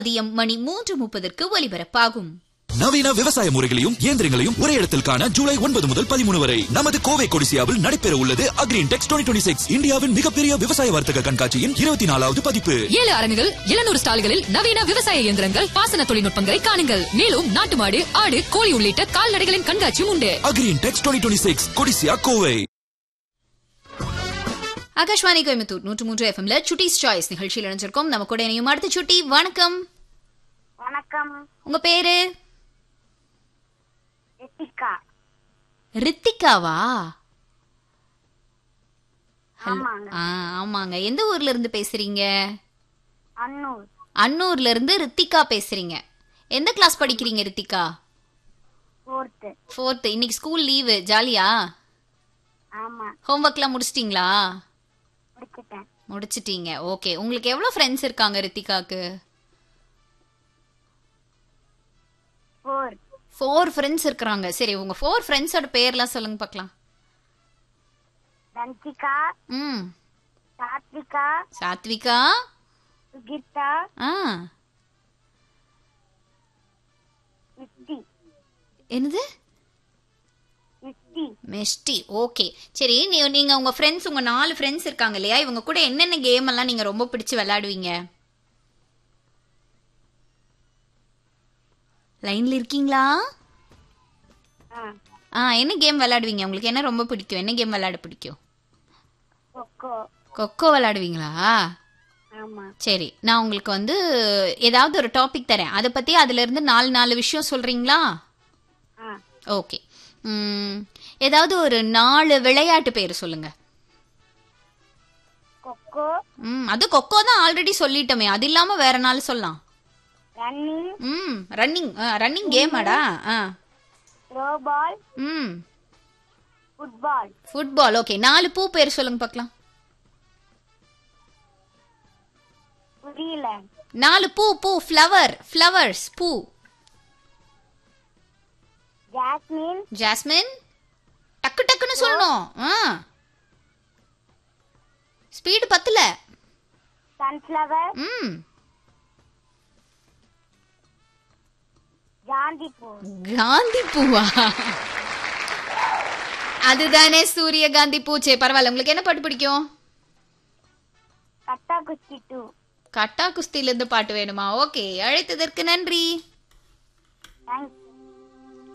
மதியம் மணி மூன்று முப்பதற்கு ஒலிபரப்பாகும் நவீன விவசாய முறைகளையும் இயந்திரங்களையும் ஒரே இடத்தில் காண ஜூலை ஒன்பது முதல் பதிமூணு வரை நமது கோவை கொடிசியாவில் நடைபெற உள்ளது அக்ரீன் டெக்ஸ் டுவெண்ட்டி சிக்ஸ் இந்தியாவின் மிகப்பெரிய விவசாய வர்த்தக கண்காட்சியின் இருபத்தி நாலாவது பதிப்பு ஏழு அரங்குகள் எழுநூறு ஸ்டால்களில் நவீன விவசாய இயந்திரங்கள் பாசன தொழில்நுட்பங்களை காணுங்கள் மேலும் நாட்டு மாடு ஆடு கோழி உள்ளிட்ட கால்நடைகளின் கண்காட்சியும் உண்டு Agri Intex twenty six Codissia Kovai Akashvani Coimbatore நூற்று மூன்று எஃப்எம்ல சுட்டிஸ் சாய்ஸ் நிகழ்ச்சியில் இணைஞ்சிருக்கோம் நம்ம கூட இணையும் அடுத்த சுட்டி வணக்கம் வணக்கம் உங்க பேரு ரித்திகா ரித்திகாவா ஹலோ. ஆமாங்க. ஆ, ஆமாங்க எந்த ஊர்ல இருந்து பேசுறீங்க அன்னூர் அன்னூர்ல இருந்து ரித்திகா பேசுறீங்க எந்த கிளாஸ் படிக்கிறீங்க ரித்திகா ஃபோர்த்து ஃபோர்த்து இன்னைக்கு ஸ்கூல் லீவு ஜாலியா ஆமா ஹோம்ஒர்க்லாம் முடிச்சிட்டீங்களா முடிச்சிட்டேன் முடிச்சிட்டீங்க ஓகே உங்களுக்கு எவ்வளவு ஃப்ரெண்ட்ஸ் இருக்காங்க ரித்திகாக்கு ஃபோர் ஃபோர் ஃப்ரெண்ட்ஸ் இருக்கிறாங்க சரி உங்க ஃபோர் ஃப்ரெண்ட்ஸோட பேர்லாம் சொல்லுங்க பார்க்கலாம் தன்சிகா ம் சாத்விகா சாத்விகா சுகிதா ஆ யுக்தி என்னது யுக்தி மெஸ்டி ஓகே சரி நீ நீங்க உங்க ஃப்ரெண்ட்ஸ் உங்க நாலு ஃப்ரெண்ட்ஸ் இருக்காங்க இல்லையா இவங்க கூட என்னென்ன கேம் எல்லாம் நீங்க ரொம்ப பிடிச்சு விளையாடுவீங்க லைன்ல இருக்கீங்களா ஆ ஆ என்ன கேம் விளையாடுவீங்க உங்களுக்கு என்ன ரொம்ப பிடிக்கும் என்ன கேம் விளையாட பிடிக்கும் கொக்கோ கொக்கோ விளையாடுவீங்களா ஆமா சரி நான் உங்களுக்கு வந்து ஏதாவது ஒரு டாபிக் தரேன் அதை பத்தி அதுல இருந்து நாலு நாலு விஷயம் சொல்றீங்களா ஆ ஓகே ம், ஏதாவது ஒரு நாலு விளையாட்டு பேர் சொல்லுங்க கொக்கோ ம் அது கொக்கோ தான் ஆல்ரெடி சொல்லிட்டோமே அது இல்லாம வேற நாள் சொல்லலாம் ரன்னிங் ம் ரன்னிங் ரன்னிங் கேமாடா ஆ த்ரோ பால் ம் ஃபுட்பால் ஃபுட்பால் ஓகே நாலு பூ பேர் சொல்லுங்க பார்க்கலாம் புரியல நாலு பூ பூ ஃப்ளவர் ஃப்ளவர்ஸ் பூ ஜாஸ்மின் ஜாஸ்மின் டக்கு டக்குன்னு சொல்லணும் ஆ ஸ்பீடு பத்தல சன்ஃப்ளவர் ம் ஜாந்தி பூ காந்தி பூவா அதுதானே சூரியகாந்தி பூச்சே பரவாயில்ல உங்களுக்கு என்ன பாட்டு பிடிக்கும் கட்டா குஸ்தி டூ கட்டா குஸ்தியில இருந்து பாட்டு வேணுமா ஓகே அழைத்ததற்கு நன்றி தேங்க்ஸ்